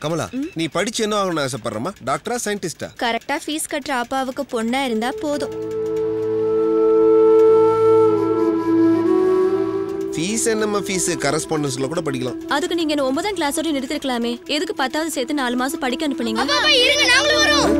கமலா நீ படிச்சு என்ன ஆகணும்னு ஆசைப்படுறமா டாக்டரா சயின்டிஸ்டா கரெக்டா ஃபீஸ் கட்டுற அப்பாவுக்கு பொண்ணா இருந்தா போதும் ஃபீஸ் என்னம்மா ஃபீஸ் கரஸ்பாண்டன்ஸ்ல கூட படிக்கலாம் அதுக்கு நீங்க என்ன ஒன்பதாம் கிளாஸோட நிறுத்திருக்கலாமே எதுக்கு பத்தாவது சேர்த்து நாலு மாசம் படிக்க அனுப்புனீங்க இருங்க நாங்களும் வரோம்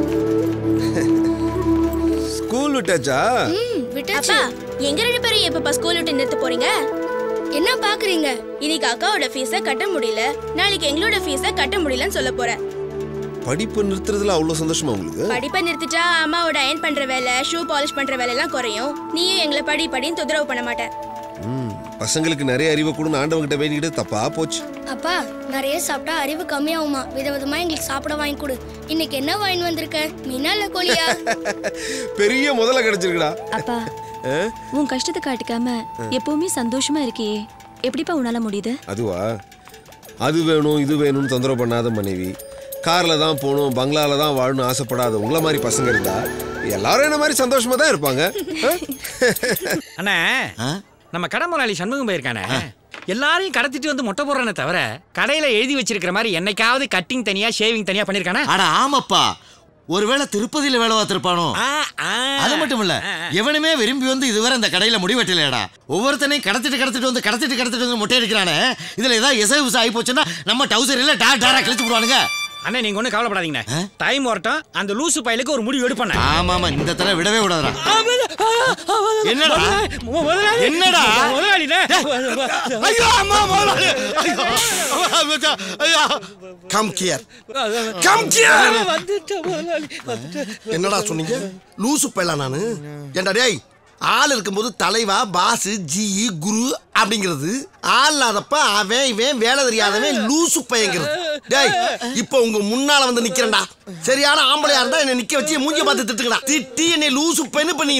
ஸ்கூல் விட்டாச்சா விட்டாச்சு எங்க ரெண்டு பேரும் எப்பப்பா ஸ்கூல் விட்டு நிறுத்த போறீங்க என்ன பாக்குறீங்க இன்னைக்கு அக்காவோட ஃபீஸ கட்ட முடியல நாளைக்கு எங்களோட ஃபீஸ கட்ட முடியலன்னு சொல்ல போறேன் படிப்பு நிறுத்துறதுல அவ்வளவு சந்தோஷமா உங்களுக்கு படிப்பை நிறுத்திட்டா அம்மாவோட அயன் பண்ற வேலை ஷூ பாலிஷ் பண்ற வேலை எல்லாம் குறையும் நீயும் எங்களை படி படின்னு தொந்தரவு பண்ண மாட்டேன் ம், பசங்களுக்கு நிறைய அறிவை கொடுன்னு ஆண்டவங்கிட்ட வேண்டிக்கிட்டு தப்பா போச்சு அப்பா நிறைய சாப்பிட்டா அறிவு கம்மியாகுமா விதவிதமா எங்களுக்கு சாப்பிட வாங்கி கொடு இன்னைக்கு என்ன வாங்கி வந்திருக்க மீனா இல்ல கோழியா பெரிய முதல்ல கிடைச்சிருக்குடா அப்பா உன் கஷ்டத்தை காட்டிக்காம எப்பவுமே சந்தோஷமா இருக்கியே எப்படிப்பா உன்னால முடியுது அதுவா அது வேணும் இது வேணும்னு தொந்தரவு பண்ணாத மனைவி கார்ல தான் போகணும் பங்களால தான் வாழணும் ஆசைப்படாத உங்கள மாதிரி பசங்க இருந்தா எல்லாரும் என்ன மாதிரி சந்தோஷமா தான் இருப்பாங்க ஆ? அண்ணா நம்ம கடை முதலாளி சண்முகம் போயிருக்கானே எல்லாரையும் கடத்திட்டு வந்து மொட்டை போடுறானே தவிர கடையில எழுதி வச்சிருக்கிற மாதிரி என்னைக்காவது கட்டிங் தனியா ஷேவிங் தனியா பண்ணிருக்கானா அட ஆமாப்பா ஒருவேளை திருப்பதியில வேலை பார்த்திருப்பானோ அது மட்டும் இல்ல எவனுமே விரும்பி வந்து இதுவரை இந்த கடையில முடி வெட்டலையாடா ஒவ்வொருத்தனையும் கடத்திட்டு கடத்திட்டு வந்து கடத்திட்டு கடத்திட்டு வந்து முட்டை எடுக்கிறானே இதுல ஏதாவது எசை விசை ஆகி போச்சுன்னா நம்ம டவுசர் இல்ல டா டாரா கிழிச்சு போடுவானுங்க அண்ணா நீங்க ஒண்ணும் கவலைப்படாதீங்கண்ணே டைம் வரட்டும் அந்த லூசு பயலுக்கு ஒரு முடிவு எடுப்பானே ஆமா ஆமா இந்த தடவை விடவே விடாதடா என்னடா என்னடா முதலாளிண்ணே ஐயோ அம்மா முதலாளி ஐயோ ஐயோ கம் கியர் கம் கியர் என்னடா சொன்னீங்க லூசு பையலா நானு ஏண்டா டேய் ஆள் இருக்கும்போது தலைவா பாஸ் ஜி குரு அப்படிங்கிறது ஆள் இல்லாதப்ப அவன் இவன் வேலை தெரியாதவன் லூசு பையங்கிறது டேய் இப்போ உங்க முன்னால வந்து நிக்கிறேன்டா சரியான ஆம்பளையா இருந்தா என்னை நிக்க வச்சு மூஞ்சி பார்த்து திட்டுக்கடா திட்டி என்னை லூசு பையனு இப்ப நீ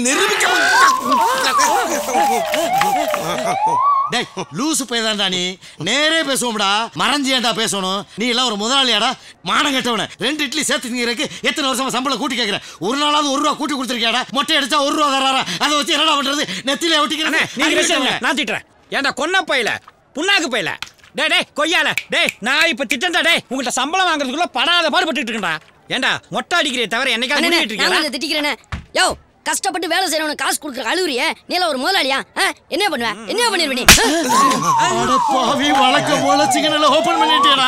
நிரூபிக்க டேய் லூசு பையதான்டா நீ நேரே பேசுவோம்டா மறைஞ்சு ஏன்டா பேசணும் நீ எல்லாம் ஒரு முதலாளியாடா மானம் கட்டவன ரெண்டு இட்லி சேர்த்து திங்கிறதுக்கு எத்தனை வருஷமா சம்பளம் கூட்டி கேட்கிறேன் ஒரு நாளாவது ஒரு ரூபா கூட்டி கொடுத்துருக்கியாடா மொட்டை அடிச்சா ஒரு ரூபா தராரா அதை வச்சு என்னடா பண்றது நெத்தில ஒட்டிக்கிறேன் நீங்க ரெஸ்ட் எடுங்க. நான் திட்டுறேன் ஏன்டா கொன்ன பையல புண்ணாக்கு பையல டேய் டேய் கொய்யால டேய் நான் இப்ப திட்டண்டா டேய் உங்கள்ட்ட சம்பளம் வாங்குறதுக்குள்ள படாத பாடுபட்டுட்டு இருக்கேன்டா ஏன்டா மொட்டை அடிக்கிறே தவிர என்னைக்காவது அண்ணே, முடிவிட்டு நான் இருக்கியா கொஞ்சம் திட்டிக்கிறேனே யோ கஷ்டப்பட்டு வேலை செய்யறவனுக்கு காசு கொடுக்குற அழுவுறியே நீ எல்லாம் ஒரு முதலாளியா ஆ? என்ன பண்ணுவ என்ன பண்ணிருவ நீ அட பாவி வழக்கம் போல சிக்கனில் ஓபன் பண்ணிட்டியடா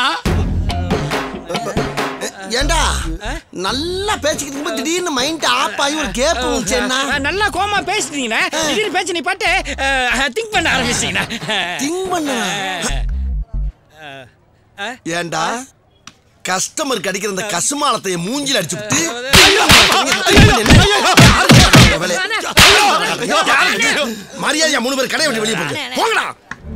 ஏண்டா நல்லா பேசிக்கிட்டு இருக்கும்போது திடீர்னு மைண்ட் ஆப் ஆகி ஒரு கேப் வந்துச்சு என்ன அஹ், நல்லா கோமா பேசிட்டீங்கண்ணே திடீர்னு பேச்சு நீ பாட்டு திங்க் பண்ண ஆரம்பிச்சிட்டீங்கண்ணா திங்க் பண்ண ஏண்டா கஸ்டமருக்கு அடிக்கிற இந்த கசுமாலத்தை என் மூஞ்சில அடிச்சு விட்டு மரியாதையா மூணு பேர் கடையை விட்டு வெளியே போங்க போங்கடா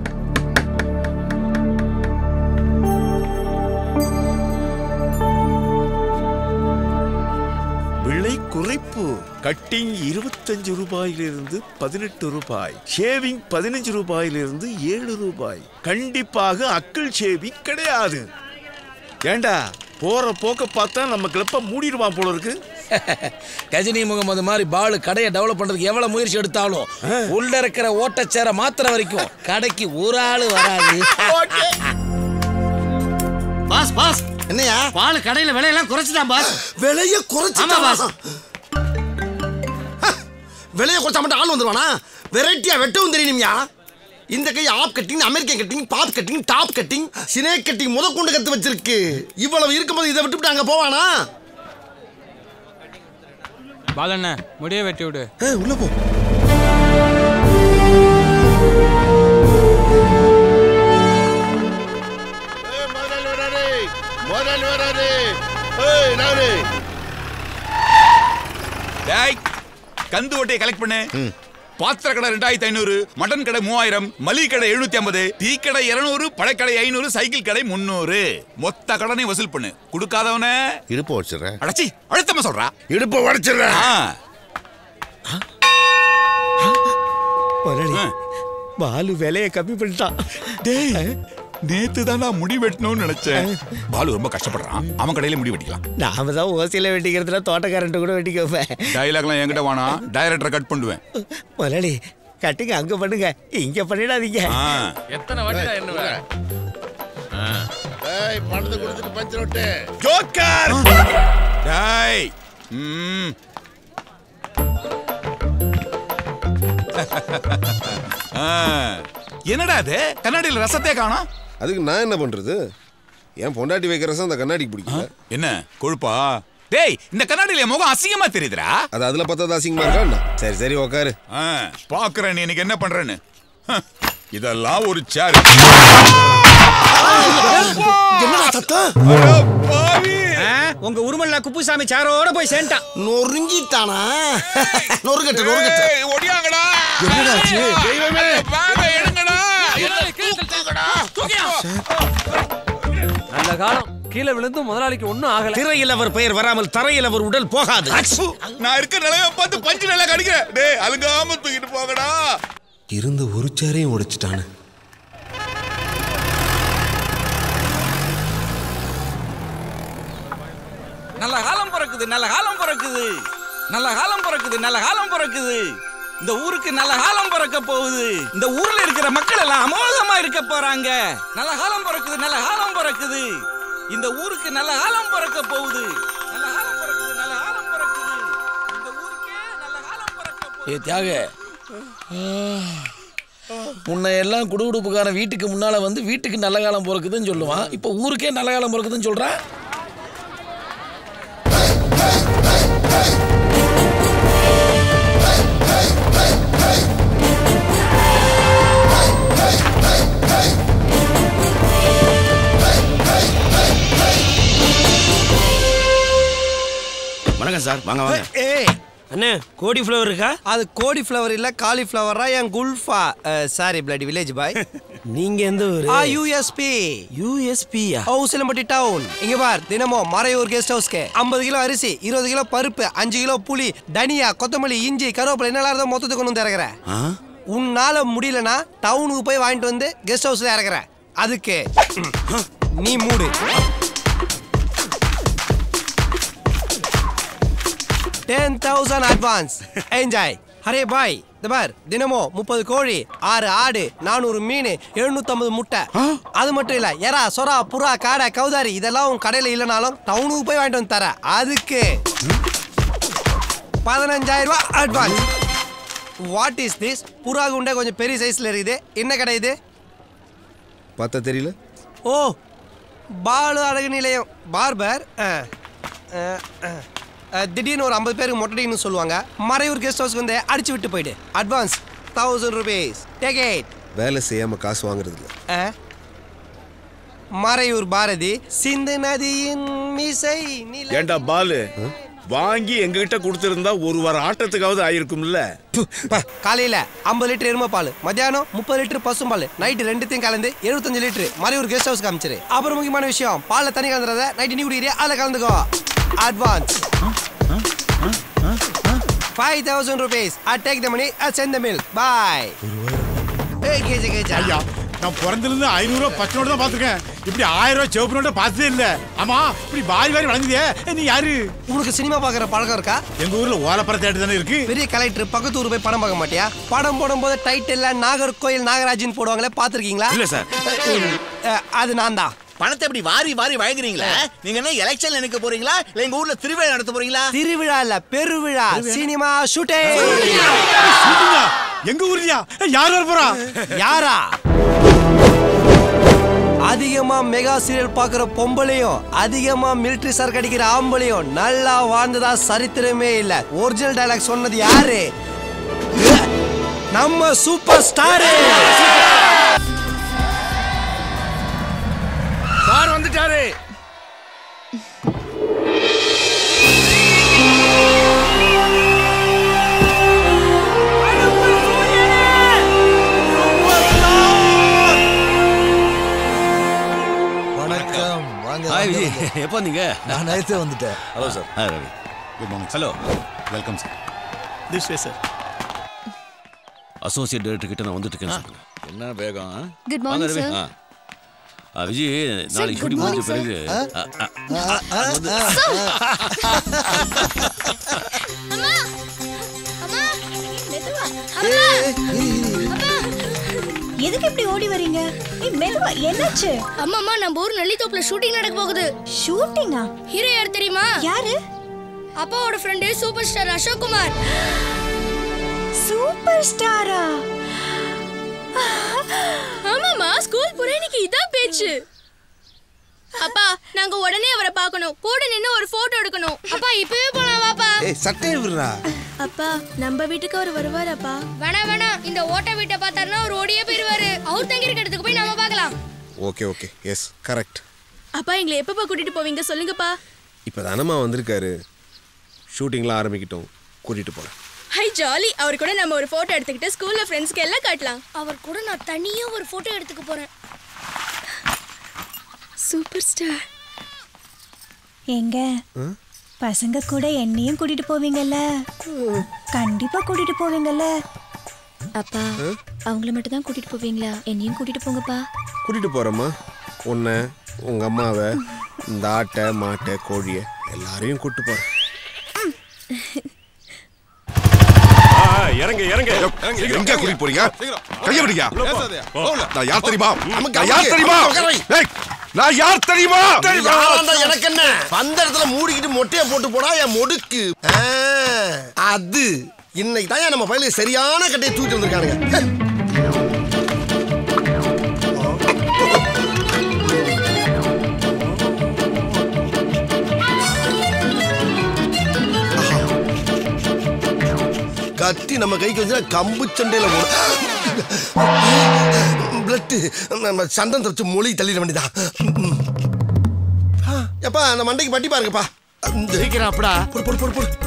விலை குறைப்பு கட்டிங் இருபத்தஞ்சு ரூபாயிலிருந்து பதினெட்டு ரூபாய் ஷேவிங் பதினஞ்சு ரூபாயிலிருந்து ஏழு ரூபாய் கண்டிப்பாக அக்கிள் ஷேவிங் கிடையாது ஏண்டா போற போக்க பார்த்தா நம்ம கிளப்ப மூடிடுவான் போல இருக்கு கஜினி முகமது மாதிரி பாலு கடையை டெவலப் பண்றதுக்கு எவ்வளவு முயற்சி எடுத்தாலும் உள்ள இருக்கிற ஓட்டச்சேர மாத்திர வரைக்கும் கடைக்கு ஒரு ஆளு வராது பாஸ் பாஸ் என்னையா பால் கடையில விலையெல்லாம் குறைச்சிட்டான் பாஸ் விலைய குறைச்சு ஆமா, பாஸ். விலைய குறைச்சா மட்டும் ஆள் வந்துருவானா வெரைட்டியா வெட்டவும் தெரியணும்யா இந்த கை ஆப் cutting American cutting bob cutting top cutting சினே கட்டிங் முத கொண்டு கத்து வச்சிருக்கு இவ்வளவு இருக்கும்போது இதை விட்டுவிட்டு அங்க போவானா பாலண்ண முடிய வெட்டி விடு உள்ள போ முதல் வராது ஏய் நானு டேய் கந்து ஓட்டையை கலெக்ட் பண்ணு பாத்திர கடை ரெண்டாயிரத்தி ஐநூறு மட்டன் கடை மூவாயிரம் மளிகை கடை எழுநூத்தி ஐம்பது டீ கடை இருநூறு பழக்கடை ஐநூறு சைக்கிள் கடை முந்நூறு மொத்த கடனை வசூல் பண்ணு கொடுக்காதவன இடுப்பு வச்சிடுறேன் அடச்சி அழுத்தமா சொல்றா இடுப்பை உடைச்சிடுறேன் ஆ. பாலு விலையை கம்மி பண்ணிட்டான் டேய் நேத்து தான் நான் முடி வெட்டணும்னு நினைச்சேன் பாலு ரொம்ப கஷ்டப்படுறான் அவன் கடையில முடி வெட்டிக்கலாம் நாம தான் ஓசியில வெட்டிக்கிறதுல தோட்டக்காரன்ட்டு கூட வெட்டிக்க வைப்பேன் டைலாக்லாம் என்கிட்ட வேணாம் டைரக்டரை கட் பண்ணுவேன் முதலாளி கட்டுங்க அங்க பண்ணுங்க இங்க பண்ணிடாதீங்க ஆ. எத்தனை வாட்டி என்ன டேய் பணத்தை கொடுத்துட்டு பஞ்சர் விட்டு ஜோக்கர் டேய் ம். ஆ, என்னடா இது கண்ணாடியில் ரசத்தே காணோம் அதுக்கு நான் என்ன பண்றது என் பொண்டாட்டி வைக்கிற ரசம் அந்த கண்ணாடிக்கு பிடிக்கல என்ன கொழுப்பா டேய் இந்த கண்ணாடியில என் முகம் அசிங்கமா தெரியுதுடா அது அதுல பார்த்தா அசிங்கமா இருக்கா என்ன? சரி சரி உக்காரு ஆ, பாக்குறேன் நீ எனக்கு என்ன பண்றேன்னு ஹ, இதெல்லாம் ஒரு சேர் என்னடா சத்தம் உங்க உருமல்ல குப்புசாமி சாரோட போய் சேர்ந்துட்டான் நொறுங்கிட்டானா நொறுங்கட்டு நொறுங்கட்டு ஒடியாங்கடா என்னடா ஆச்சு? தெய்வமே வாங்க எடுங்கடா தூக்குங்கடா நல்ல காலம் கீழே விழுந்து முதலாளிக்கு ஒண்ணும் ஆகல திரையில் அவர் பெயர் வராமல் தரையில் அவர் உடல் போகாது நான் இருக்க நிலைய பார்த்து பஞ்சு நல்லா கடிக்கிறேன் டேய் அழுங்காம தூக்கிட்டு போங்கடா இருந்து ஒரு சேரையும் உடைச்சிட்டானு நல்ல காலம் பிறக்குது நல்ல காலம் பிறக்குது நல்ல காலம் பிறக்குது நல்ல காலம் பிறக்குது இந்த ஊருக்கு நல்ல காலம் பிறக்க போகுது இந்த ஊர்ல இருக்கிற மக்கள் எல்லாம் அமோகமா இருக்க போறாங்க நல்ல காலம் பிறக்குது நல்ல காலம் பிறக்குது இந்த ஊருக்கு நல்ல காலம் பிறக்க போகுது நல்ல காலம் பிறக்குது நல்ல காலம் பிறக்குது இந்த ஊருக்கே நல்ல காலம் பிறக்க போகுது ஏ தியாக முன்ன எல்லாம் குடுகுடுப்புக்காரன் வீட்டுக்கு முன்னால வந்து வீட்டுக்கு நல்ல காலம் பிறக்குதுன்னு சொல்லுவான் இப்போ ஊருக்கே நல்ல காலம் பிறக்குதுன்னு சொல்றான் வணக்கம் சார் வாங்க வாங்க ஏய் அண்ணே கோடி ஃப்ளவர் இருக்கா அது கோடி ஃப்ளவர் இல்ல காலி ஃப்ளவரா என் குல்ஃபா சாரி பிளடி வில்லேஜ் பாய் நீங்க எந்த ஊரு ஆ யூஎஸ்பி யூஎஸ்பி ஓ உசிலம்பட்டி டவுன் இங்க பார் தினமும் மறையூர் கெஸ்ட் ஹவுஸ்க்கு 50 கிலோ அரிசி இருபது கிலோ பருப்பு அஞ்சு கிலோ புளி தனியா கொத்தமல்லி இஞ்சி கருவேப்பிலை என்னெல்லாம் இருந்தோ மொத்தத்துக்கு கொண்டு வந்து இறக்குறேன் உன்னால முடியலனா டவுனுக்கு போய் வாங்கிட்டு வந்து கெஸ்ட் ஹவுஸ்ல இறக்குறேன் அதுக்கு நீ மூடு டென் தௌசண்ட் அட்வான்ஸ் என்ஜாய் அரே பாய் இந்த பார் தினமும் முப்பது கோழி ஆறு ஆடு நானூறு மீன் எழுநூத்தம்பது முட்டை அது மட்டும் இல்ல எறா சொரா புறா காடை கௌதாரி இதெல்லாம் உன் கடையில இல்லைனாலும் டவுனுக்கு போய் வாங்கிட்டு வந்து தரேன் அதுக்கு பதினஞ்சாயிரம் ரூபாய் அட்வான்ஸ் வாட் இஸ் திஸ் புறா குண்டை கொஞ்சம் பெரிய சைஸ்ல இருக்குது என்ன கடை இது பார்த்தா தெரியல ஓ பாலு அழகு நிலையம் பார்பர் அஹ், அஹ், அஹ். அஹ், திடீர்னு ஒரு ஐம்பது பேருக்கு மொட்டடின்னு சொல்லுவாங்க மறையூர் கெஸ்ட் ஹவுஸ்க்கு வந்து அடிச்சு விட்டு போயிடு advance thousand rupees take it வேலை செய்யாம காசு வாங்குறது இல்ல மறையூர் பாரதி சிந்து நதியின் மிசை நில ஏண்டா பாலு வாங்கி எங்ககிட்ட கொடுத்திருந்தா ஒரு வார ஆட்டத்துக்காவது ஆயிருக்கும்ல காலையில ஐம்பது லிட்டர் எருமை பால் மத்தியானம் முப்பது லிட்டர் பசும்பால் நைட்டு ரெண்டுத்தையும் கலந்து எழுபத்தஞ்சு லிட்டர் மறையூர் கெஸ்ட் ஹவுஸ் காமிச்சிரு அப்புறம் முக்கியமான விஷயம் பால்ல தண்ணி கலந்துறத நைட்டு நீ குடிக்கிறியா அதில் கலந்துக்கோ advance five thousand rupees I take the money I sent the mail bye ஏய் கேஜி கேஜி ஐயா நான் பிறந்திலிருந்து ஐநூறு ரூபா பத்து நோட்டு தான் பார்த்துருக்கேன் இப்படி ஆயிரம் ரூபாய் சிவப்பு நோட்டை பார்த்ததே இல்ல ஆமா இப்படி வாரி வாரி வழங்குதே ஏய், நீ யாரு உனக்கு சினிமா பார்க்குற பழக்கம் இருக்கா எங்க ஊர்ல ஓலப்பற தேட்டர் தானே இருக்கு பெரிய கலெக்டர் பக்கத்து ஊர் போய் படம் பார்க்க மாட்டியா படம் போடும்போது டைட்டில்ல நாகர்கோயில் நாகராஜன் போடுவாங்களே பார்த்துருக்கீங்களா இல்ல சார். அது நான் தான் பணத்தை இப்படி வாரி வாரி வழங்குறீங்களா நீங்க என்ன எலெக்ஷன் நினைக்க போறீங்களா இல்ல எங்க ஊர்ல திருவிழா நடத்த போறீங்களா திருவிழா இல்ல பெருவிழா சினிமா ஷூட்டிங் எங்க ஊர்லயா ஏய், யார் வர போறா யாரா அதிகமா மெகா சீரியல் பாக்குற பொம்பளையும் அதிகமா மிலிட்டரி சரக்கு அடிக்கிற ஆம்பளையும் நல்லா வாழ்ந்ததா சரித்திரமே இல்ல ஒரிஜினல் டயலாக் சொன்னது யாரு நம்ம சூப்பர் ஸ்டாரு சார் வந்துட்டாரு வணக்கம் வாங்க ஹாய் வாங்க, விஜய் வாங்க. எப்போ வந்தீங்க நான் நேரத்தே வந்துட்டேன் hello sir hi Ravi good morning hello welcome sir this way sir associate director கிட்ட நான் வந்துட்டு இருக்கேன் சொல்லுங்க என்ன வேகம் ஆ? Good வாங்க morning, ரவி. sir. ஆ. ஆ, விஜய் நாளைக்கு good ஷூட்டிங் முடிஞ்ச morning, பிறகு sir. ஆ, ஆ, ஆ, அது வந்து- எதுக்கு எதுக்கு இப்படி ஓடி வரீங்க ஏய் மெதுவா என்னாச்சு அம்மாமா நம்ம ஊர் நெல்லித்தோப்புல ஷூட்டிங் நடக்க போகுது ஷூட்டிங்கா ஹீரோ யார் தெரியுமா யாரு அப்பாவோட friend super star Ashok Kumar super ஸ்டாரா ஆமாமா ஸ்கூல் போற இன்னைக்கு இதான் பேச்சு அப்பா நாங்க உடனே அவரை பார்க்கணும் கூட நின்னு ஒரு போட்டோ எடுக்கணும் அப்பா இப்பவே போலாம் வாப்பா ஏய் சட்டையை விடுறா அப்பா நம்ம வீட்டுக்கு அவர் வருவாராப்பா வேணா வேணா இந்த ஓட்ட வீட்டை பார்த்தாருன்னா அவர் ஓடியே போயிருவாரு அவர் தங்கி இருக்க இடத்துக்கு போய் நாம பார்க்கலாம் ஓகே ஓகே எஸ் கரெக்ட் அப்பா எங்களை எப்பப்பா கூட்டிட்டு போவீங்க சொல்லுங்கப்பா இப்போ தானம்மா வந்திருக்காரு ஷூட்டிங்லாம் ஆரம்பிக்கட்டும் கூட்டிகிட்டு போகிறேன் ஹை ஜாலி அவர் கூட நம்ம ஒரு போட்டோ எடுத்துக்கிட்டு ஸ்கூல்ல ஃப்ரெண்ட்ஸ்க்கு எல்லாம் காட்டலாம் அவர் கூட நான் தனியா ஒரு போட்டோ எடுத்துக்க போறேன் சூப்பர் ஸ்டார் எங்க பசங்க கூட என்னையும் கூட்டிட்டு போவீங்கல்ல கண்டிப்பா கூட்டிட்டு போவீங்கல்ல அப்பா அவங்கள மட்டும் தான் கூட்டிட்டு போவீங்களா என்னையும் கூட்டிட்டு போங்கப்பா கூட்டிகிட்டு போகிறேம்மா உன்னை உங்கள் அம்மாவை இந்த ஆட்டை மாட்டை கோழியை எல்லாரையும் கூப்பிட்டு போகிறேன் இறங்க இறங்க எங்க கூட்டிட்டு போறீங்க கைய விடுங்க நான் யார் தெரியுமா நான் யார் தெரியுமா ஏய், நான் யார் தெரியுமா யாராண்டா எனக்கு என்ன வந்த இடத்துல மூடிக்கிட்டு மொட்டையை போட்டு போடா என் மொடுக்கு ஆ, அது இன்னைக்கு தான் நம்ம பயில சரியான கட்டையை தூக்கி வந்திருக்கானுங்க கத்தி நம்ம கைக்கு வந்து கம்பு சண்டையில பிளட்டு நம்ம சந்தம் தச்சு மொழி தள்ளிட வேண்டியதான் எப்பா அந்த மண்டைக்கு பட்டி பாருங்கப்பா சீக்கிரம் அப்படா போடு போடு போடு போடு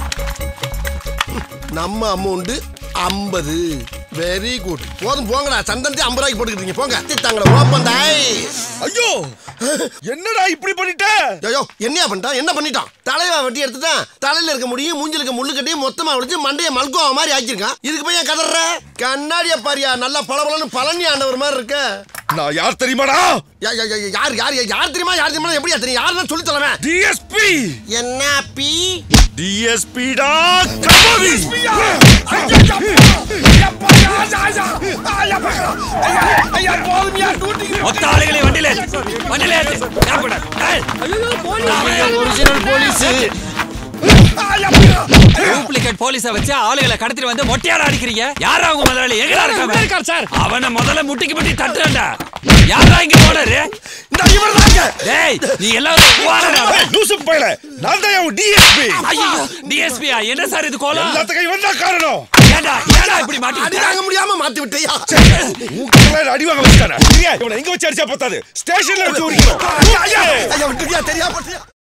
நம்ம அமௌண்ட் ஐம்பது வெரி குட் போதும் போங்கடா சந்தனத்தை ஐம்பது ரூபாய்க்கு போட்டுக்கிட்டீங்க போங்க திட்டாங்களா ஓப்பன் தாய் ஐயோ என்னடா இப்படி பண்ணிட்ட ஐயோ என்னையா பண்ணிட்டான் என்ன பண்ணிட்டான் தலைவா வெட்டி எடுத்துட்டான் தலையில இருக்க முடியும் மூஞ்சில இருக்க முள்ளு கட்டியும் மொத்தமா ஒழிச்சு மண்டைய மல்கோவா மாதிரி ஆக்கியிருக்கான் இதுக்கு போய் ஏன் கதற கண்ணாடிய பாரியா நல்லா பளபளன்னு பழனி ஆண்டவர் மாதிரி இருக்க நான் யார் தெரியுமாடா யா- யா- யா- யார் யார் யார் தெரியுமா யார் தெரியுமா எப்படியா தெரியும் யாருன்னு சொல்லி தரவேன் டிஎஸ்பி என்ன பி டிஎஸ்பிடா கபடி மொத்த ஆளுகளை வண்டியில ஏத்து. வண்டியில ஏத்து. யாப்பட. ஏய். நான் ஒரிஜினல் போலீஸ் டூப்ளிகேட் போலீஸ வச்சு ஆளுகளை கடத்திட்டு வந்து மொட்டையாட அடிக்கிறீங்க யாரா அவங்க முதலாளி எங்கடா இருக்காங்க இருக்கார் சார் அவனை முதல்ல முட்டிக்கு முட்டி தட்டுறா யாரா இங்க ஓனரு இந்த இவர் தாங்க டேய் நீ எல்லாரும் ஓனரா லூசு பையல நான் தான் உன் டிஎஸ்பி ஐயோ டிஎஸ்பியா என்ன சார் இது கோலம் எல்லாத்துக்கும் இவன் தான் காரணம் ஏண்டா ஏண்டா இப்படி அடி மாட்டி தாங்க முடியாம மாத்தி விட்டையா உங்களை அடி வாங்க வச்சுட்டானே இவனை எங்க வச்சு அடிச்சா பத்தாது ஸ்டேஷன்ல வச்சு உரிக்கணும் ஐயா விட்டுறியா தெரியா பட்டியா